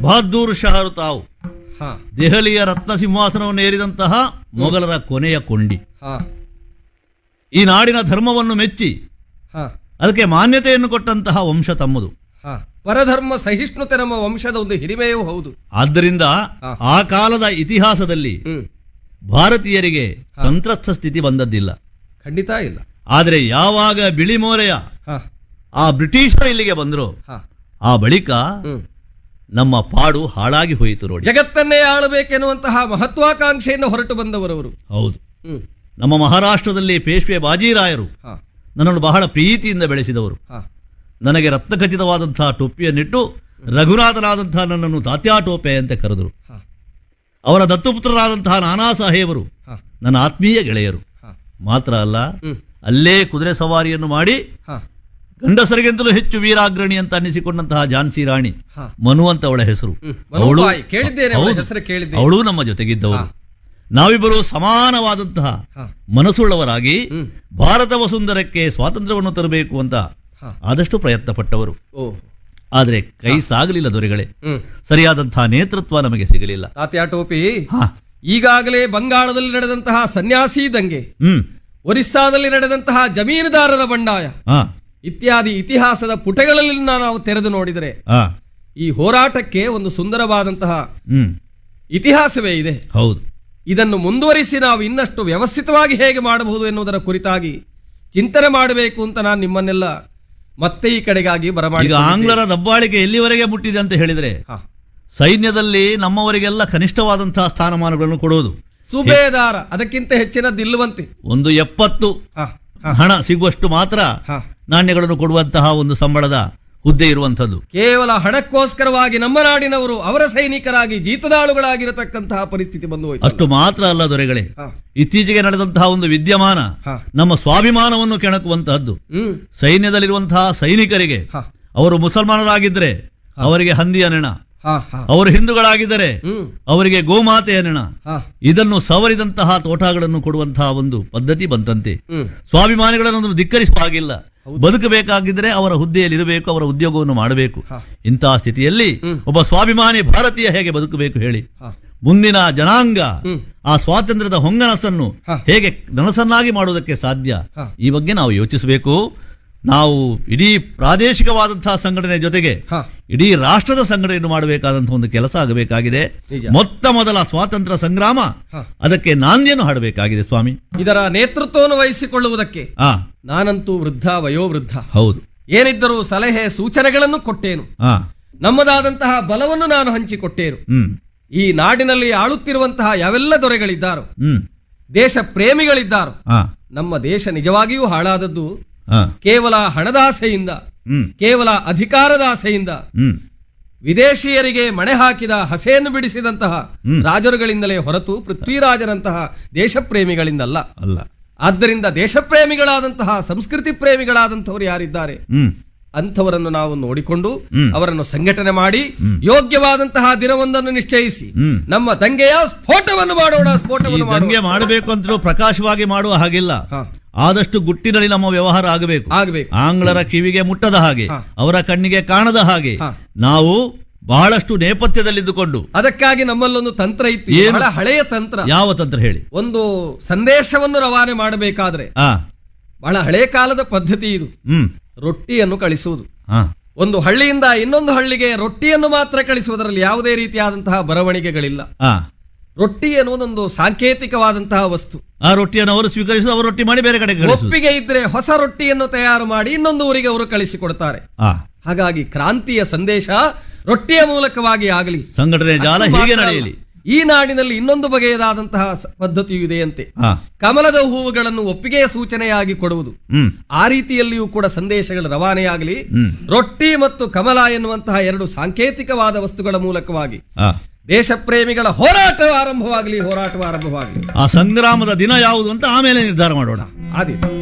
ಬಹದ್ದೂರ್ ಶಹರು ತಾವು ಹಾ ದೆಹಲಿಯ ರತ್ನ ಸಿಂಹಾಸನವನ್ನು ಏರಿದಂತಹ ಮೊಘಲರ ಕೊನೆಯ ಕೊಂಡಿ ಹಾ ಈ ನಾಡಿನ ಧರ್ಮವನ್ನು ಮೆಚ್ಚಿ ಹಾ ಅದಕ್ಕೆ ಮಾನ್ಯತೆಯನ್ನು ಕೊಟ್ಟಂತಹ ವಂಶ ತಮ್ಮದು ಹಾ ಪರಧರ್ಮ ಸಹಿಷ್ಣುತೆ ನಮ್ಮ ವಂಶದ ಒಂದು ಹಿರಿಮೆಯೂ ಹೌದು ಆದ್ದರಿಂದ ಹಾ. ಆ ಕಾಲದ ಇತಿಹಾಸದಲ್ಲಿ ಹ್ಮ್ ಭಾರತೀಯರಿಗೆ ಸಂತ್ರಸ್ತ ಸ್ಥಿತಿ ಬಂದದ್ದಿಲ್ಲ ಖಂಡಿತ ಇಲ್ಲ ಆದರೆ ಯಾವಾಗ ಬಿಳಿಮೋರೆಯ ಹಾ ಆ ಬ್ರಿಟಿಷರು ಇಲ್ಲಿಗೆ ಬಂದರು ಹಾ ಆ ಬಳಿಕ ಹ್ಮ್ ನಮ್ಮ ಪಾಡು ಹಾಳಾಗಿ ಹೋಯಿತು ನೋಡಿ ಜಗತ್ತನ್ನೇ ಆಳಬೇಕೆನ್ನುವಂತಹ ಮಹತ್ವಾಕಾಂಕ್ಷೆಯನ್ನು ಹೊರಟು ಬಂದವರವರು ಹೌದು ಹ್ಮ್ ನಮ್ಮ ಮಹಾರಾಷ್ಟ್ರದಲ್ಲಿ ಪೇಶ್ವೆ ಬಾಜಿರಾಯರು ಹಾ ನನ್ನನ್ನು ಬಹಳ ಪ್ರೀತಿಯಿಂದ ಬೆಳೆಸಿದವರು ಹಾ ನನಗೆ ರತ್ನಖಚಿತವಾದಂತಹ ಟೊಪ್ಪಿಯನ್ನಿಟ್ಟು ರಘುನಾಥನಾದಂತಹ ನನ್ನನ್ನು ತಾತ್ಯಾ ಟೋಪೆ ಅಂತ ಕರೆದರು ಹಾ ಅವರ ದತ್ತುಪುತ್ರರಾದಂತಹ ನಾನಾ ಸಾಹೇಬರು ಹಾ ನನ್ನ ಆತ್ಮೀಯ ಗೆಳೆಯರು ಹಾ ಮಾತ್ರ ಅಲ್ಲ ಹ್ಮ್ ಅಲ್ಲೇ ಕುದುರೆ ಸವಾರಿಯನ್ನು ಮಾಡಿ ಹಾ ಗಂಡಸರಿಗಿಂತಲೂ ಹೆಚ್ಚು ವೀರಾಗ್ರಣಿ ಅಂತ ಅನ್ನಿಸಿಕೊಂಡಂತಹ ಝಾನ್ಸಿ ರಾಣಿ ಹಾ ಮನು ಅಂತ ಅವಳ ಹೆಸರು ಹ್ಮ್. ಮನುಬಾಯಿ. ಕೇಳಿದ್ದೇನೆ ಅವಳ ಹೆಸರು ಕೇಳಿದ್ದೇನೆ. ಅವಳು ನಮ್ಮ ಜೊತೆಗಿದ್ದವರು ನಾವಿಬ್ಬರು ಸಮಾನವಾದಂತಹ ಹಾ ಮನಸ್ಸುಳ್ಳವರಾಗಿ ಹ್ಮ್. ಭಾರತ ವಸುಂಧರಕ್ಕೆ ಸ್ವಾತಂತ್ರ್ಯವನ್ನು ತರಬೇಕು ಅಂತ ಹಾ ಆದಷ್ಟು ಪ್ರಯತ್ನ ಪಟ್ಟವರು ಓ ಆದರೆ ಕೈ ಸಾಗಲಿಲ್ಲ ದೊರೆಗಳೇ ಹ್ಮ್ ಸರಿಯಾದಂತಹ ನೇತೃತ್ವ ನಮಗೆ ಸಿಗಲಿಲ್ಲ ತಾತ್ಯಾ ಟೋಪಿ ಹಾ ಈಗಾಗಲೇ ಬಂಗಾಳದಲ್ಲಿ ನಡೆದಂತಹ ಸನ್ಯಾಸಿ ದಂಗೆ ಹ್ಮ್ ಒರಿಸ್ಸಾದಲ್ಲಿ ನಡೆದಂತಹ ಜಮೀನುದಾರರ ಬಂಡಾಯ ಹಾ ಇತ್ಯಾದಿ ಇತಿಹಾಸದ ಪುಟಗಳಲ್ಲಿ ನಾವು ತೆರೆದು ನೋಡಿದರೆ ಹಾ ಈ ಹೋರಾಟಕ್ಕೆ ಒಂದು ಸುಂದರವಾದಂತಹ ಹ್ಮ್ ಇತಿಹಾಸವೇ ಇದೆ ಹೌದು ಇದನ್ನು ಮುಂದುವರಿಸಿ ನಾವು ಇನ್ನಷ್ಟು ವ್ಯವಸ್ಥಿತವಾಗಿ ಹೇಗೆ ಮಾಡಬಹುದು ಎನ್ನುವುದರ ಕುರಿತಾಗಿ ಚಿಂತನೆ ಮಾಡಬೇಕು ಅಂತ ನಾನು ನಿಮ್ಮನ್ನೆಲ್ಲ ಮತ್ತೆ ಈ ಕಡೆಗಾಗಿ ಬರಮಾಡಿ ಈಗ ಆಂಗ್ಲರ ದಬ್ಬಾಳಿಕೆ ಎಲ್ಲಿವರೆಗೆ ಮುಟ್ಟಿದೆ ಅಂತ ಹೇಳಿದ್ರೆ ಹಾ. ಸೈನ್ಯದಲ್ಲಿ ನಮ್ಮವರಿಗೆಲ್ಲ ಕನಿಷ್ಠವಾದಂತಹ ಸ್ಥಾನಮಾನಗಳನ್ನು ಕೊಡುವುದು ಸುಬೇದಾರ ಅದಕ್ಕಿಂತ ಹೆಚ್ಚಿನದಿಲ್ಲವಂತೆ ಒಂದು ಎಪ್ಪತ್ತು ಹಾ ಹಾ ಹಣ ಸಿಗುವಷ್ಟು ಮಾತ್ರ ಹಾ ನಾಣ್ಯಗಳನ್ನು ಕೊಡುವಂತಹ ಒಂದು ಸಂಬಳದ ಹುದ್ದೆ ಇರುವಂಥದ್ದು ಕೇವಲ ಹಣಕ್ಕೋಸ್ಕರವಾಗಿ ನಮ್ಮ ನಾಡಿನವರು ಅವರ ಸೈನಿಕರಾಗಿ ಜೀತದಾಳುಗಳಾಗಿರತಕ್ಕಂತಹ ಪರಿಸ್ಥಿತಿ ಬಂದು ಹೋಯ್ತು ಅಷ್ಟು ಮಾತ್ರ ಅಲ್ಲ ದೊರೆಗಳೇ ಹಾ. ಇತ್ತೀಚೆಗೆ ನಡೆದಂತಹ ಒಂದು ವಿದ್ಯಮಾನ ಹಾ. ನಮ್ಮ ಸ್ವಾಭಿಮಾನವನ್ನು ಕೆಣಕುವಂತಹದ್ದು ಹ್ಮ್ ಸೈನ್ಯದಲ್ಲಿರುವಂತಹ ಸೈನಿಕರಿಗೆ ಹಾ. ಅವರು ಮುಸಲ್ಮಾನರಾಗಿದ್ದರೆ ಅವರಿಗೆ ಹಂದಿಯ ನೆಣ ಹಾ ಹಾ ಅವರು ಹಿಂದೂಗಳಾಗಿದ್ದರೆ ಹ್ಮ್ ಅವರಿಗೆ ಗೋಮಾತೆಯ ನೆಣ ಹಾ ಇದನ್ನು ಸವರಿದಂತಹ ತೋಟಗಳನ್ನು ಕೊಡುವಂತಹ ಒಂದು ಪದ್ಧತಿ ಬಂತಂತೆ ಹ್ಮ್ ಸ್ವಾಭಿಮಾನಿಗಳನ್ನು ಧಿಕ್ಕರಿಸುವ ಹಾಗಿಲ್ಲ ಬದುಕಬೇಕಾಗಿದ್ದರೆ ಅವರ ಹುದ್ದೆಯಲ್ಲಿ ಇರಬೇಕು ಅವರ ಉದ್ಯೋಗವನ್ನು ಮಾಡಬೇಕು ಹಾ. ಇಂತಹ ಸ್ಥಿತಿಯಲ್ಲಿ ಹ್ಮ್. ಒಬ್ಬ ಸ್ವಾಭಿಮಾನಿ ಭಾರತೀಯ ಹೇಗೆ ಬದುಕಬೇಕು ಹೇಳಿ ಹಾ ಮುಂದಿನ ಜನಾಂಗ ಹ್ಮ್. ಆ ಸ್ವಾತಂತ್ರ್ಯದ ಹೊಂಗನಸನ್ನು ಹಾ. ಹೇಗೆ ನನಸನ್ನಾಗಿ ಮಾಡುವುದಕ್ಕೆ ಸಾಧ್ಯ ಹಾ. ಈ ಬಗ್ಗೆ ನಾವು ಯೋಚಿಸಬೇಕು ನಾವು ಇಡೀ ಪ್ರಾದೇಶಿಕವಾದಂತಹ ಸಂಘಟನೆ ಜೊತೆಗೆ ಹಾ ಇಡೀ ರಾಷ್ಟ್ರದ ಸಂಘಟನೆಯನ್ನು ಮಾಡಬೇಕಾದಂತಹ ಒಂದು ಕೆಲಸ ಆಗಬೇಕಾಗಿದೆ ನಿಜ. ಮೊತ್ತ ಮೊದಲ ಸ್ವಾತಂತ್ರ್ಯ ಸಂಗ್ರಾಮ ಹಾ. ಅದಕ್ಕೆ ನಾಂದಿಯನ್ನು ಹಾಡಬೇಕಾಗಿದೆ ಸ್ವಾಮಿ ಇದರ ನೇತೃತ್ವವನ್ನು ವಹಿಸಿಕೊಳ್ಳುವುದಕ್ಕೆ ಆ ನಾನಂತೂ ವೃದ್ಧ ವಯೋವೃದ್ಧ ಹೌದು ಏನಿದ್ದರೂ ಸಲಹೆ ಸೂಚನೆಗಳನ್ನು ಕೊಟ್ಟೇನು ಆ ನಮ್ಮದಾದಂತಹ ಬಲವನ್ನು ನಾನು ಹಂಚಿಕೊಟ್ಟೇನು ಹ್ಮ್ ಈ ನಾಡಿನಲ್ಲಿ ಆಳುತ್ತಿರುವಂತಹ ಯಾವೆಲ್ಲ ದೊರೆಗಳಿದ್ದಾರೋ ಹ್ಮ್ ದೇಶ ಪ್ರೇಮಿಗಳಿದ್ದಾರೋ ಆ ನಮ್ಮ ದೇಶ ನಿಜವಾಗಿಯೂ ಹಾಳಾದದ್ದು ಆ ಕೇವಲ ಹಣದಾಸೆಯಿಂದ ಹ್ಮ್ ಕೇವಲ ಅಧಿಕಾರದ ಆಸೆಯಿಂದ ಹ್ಮ್ ವಿದೇಶಿಯರಿಗೆ ಮಣೆ ಹಾಕಿದ ಹಸೆಯನ್ನು ಬಿಡಿಸಿದಂತಹ ಹ್ಮ್. ರಾಜರುಗಳಿಂದಲೇ ಹೊರತು ಪೃಥ್ವಿರಾಜರಂತಹ ದೇಶಪ್ರೇಮಿಗಳಿಂದಲ್ಲ ಅಲ್ಲ ಆದ್ದರಿಂದ ದೇಶಪ್ರೇಮಿಗಳಾದಂತಹ ಸಂಸ್ಕೃತಿ ಪ್ರೇಮಿಗಳಾದಂಥವರು ಯಾರಿದ್ದಾರೆ ಹ್ಮ್ ಅಂಥವರನ್ನು ನಾವು ನೋಡಿಕೊಂಡು ಹ್ಮ್. ಅವರನ್ನು ಸಂಘಟನೆ ಮಾಡಿ ಯೋಗ್ಯವಾದಂತಹ ದಿನವೊಂದನ್ನು ನಿಶ್ಚಯಿಸಿ ಹ್ಮ್. ನಮ್ಮ ದಂಗೆಯ ಸ್ಫೋಟವನ್ನು ಮಾಡೋಣ ಈ ಸ್ಫೋಟವನ್ನು ದಂಗೆ ಮಾಡೋಣ ಮಾಡಬೇಕು ಅಂತಲೂ ಪ್ರಕಾಶವಾಗಿ ಮಾಡುವ ಹಾಗಿಲ್ಲ ಹಾ. ಆದಷ್ಟು ಗುಟ್ಟಿನಲ್ಲಿ ನಮ್ಮ ವ್ಯವಹಾರ ಆಗಬೇಕು ಆಗ್ಬೇಕು ಆಂಗ್ಲರ ಕಿವಿಗೆ ಮುಟ್ಟದ ಹಾಗೆ ಹಾ. ಅವರ ಕಣ್ಣಿಗೆ ಕಾಣದ ಹಾಗೆ ಹಾ. ನಾವು ಬಹಳಷ್ಟು ನೇಪಥ್ಯದಲ್ಲಿದ್ದುಕೊಂಡು ಅದಕ್ಕಾಗಿ ನಮ್ಮಲ್ಲೊಂದು ತಂತ್ರ ಇತ್ತು ಏನು? ಬಹಳ ಹಳೆಯ ತಂತ್ರ ಯಾವ ತಂತ್ರ ಹೇಳಿ ಒಂದು ಸಂದೇಶವನ್ನು ರವಾನೆ ಮಾಡಬೇಕಾದ್ರೆ ಆ ಬಹಳ ಹಳೆ ಕಾಲದ ಪದ್ಧತಿ ಇದು ಹ್ಮ್ ರೊಟ್ಟಿಯನ್ನು ಕಳಿಸುವುದು ಆ ಒಂದು ಹಳ್ಳಿಯಿಂದ ಇನ್ನೊಂದು ಹಳ್ಳಿಗೆ ರೊಟ್ಟಿಯನ್ನು ಮಾತ್ರ ಕಳಿಸುವುದರಲ್ಲಿ ಯಾವುದೇ ರೀತಿಯಾದಂತಹ ಬರವಣಿಗೆಗಳಿಲ್ಲ ಆ ರೊಟ್ಟಿ ಎನ್ನುವುದೊಂದು ಸಾಂಕೇತಿಕವಾದಂತಹ ವಸ್ತು ಆ ರೊಟ್ಟಿಯನ್ನು ಅವರು ಸ್ವೀಕರಿಸಿ ಅವರು ರೊಟ್ಟಿ ಮಾಡಿ ಬೇರೆ ಕಡೆ ಕಳಿಸುವುದು ಒಪ್ಪಿಗೆ ಇದ್ರೆ ಹೊಸ ರೊಟ್ಟಿಯನ್ನು ತಯಾರು ಮಾಡಿ ಇನ್ನೊಂದು ಊರಿಗೆ ಅವರು ಕಳಿಸಿಕೊಡ್ತಾರೆ ಆ ಹಾಗಾಗಿ ಕ್ರಾಂತಿಯ ಸಂದೇಶ ರೊಟ್ಟಿಯ ಮೂಲಕವಾಗಿ ಆಗಲಿ ಸಂಘಟನೆ ಜಾಲ ಅಷ್ಟು ಹೀಗೆ ಮಾತ್ರ ನಡೆಯಲಿ ಅಲ್ಲ. ಈ ನಾಡಿನಲ್ಲಿ ಇನ್ನೊಂದು ಬಗೆಯದಾದಂತಹ ಸ- ಪದ್ಧತಿಯು ಇದೆಯಂತೆ ಆ ಕಮಲದ ಹೂವುಗಳನ್ನು ಒಪ್ಪಿಗೆಯ ಸೂಚನೆಯಾಗಿ ಕೊಡುವುದು ಹ್ಮ್ ಆ ರೀತಿಯಲ್ಲಿಯೂ ಕೂಡ ಸಂದೇಶಗಳು ರವಾನೆಯಾಗಲಿ ಹ್ಮ್. ರೊಟ್ಟಿ ಮತ್ತು ಕಮಲ ಎನ್ನುವಂತಹ ಎರಡು ಸಾಂಕೇತಿಕವಾದ ವಸ್ತುಗಳ ಮೂಲಕವಾಗಿ ಆ ದೇಶ ಪ್ರೇಮಿಗಳ ಹೋರಾಟ ಆರಂಭವಾಗಲಿ ಹೋರಾಟ ಆರಂಭವಾಗಲಿ ಆ ಸಂಗ್ರಾಮದ ದಿನ ಯಾವುದು ಅಂತ ಆಮೇಲೆ ನಿರ್ಧಾರ ಮಾಡೋಣ ಆದೀತು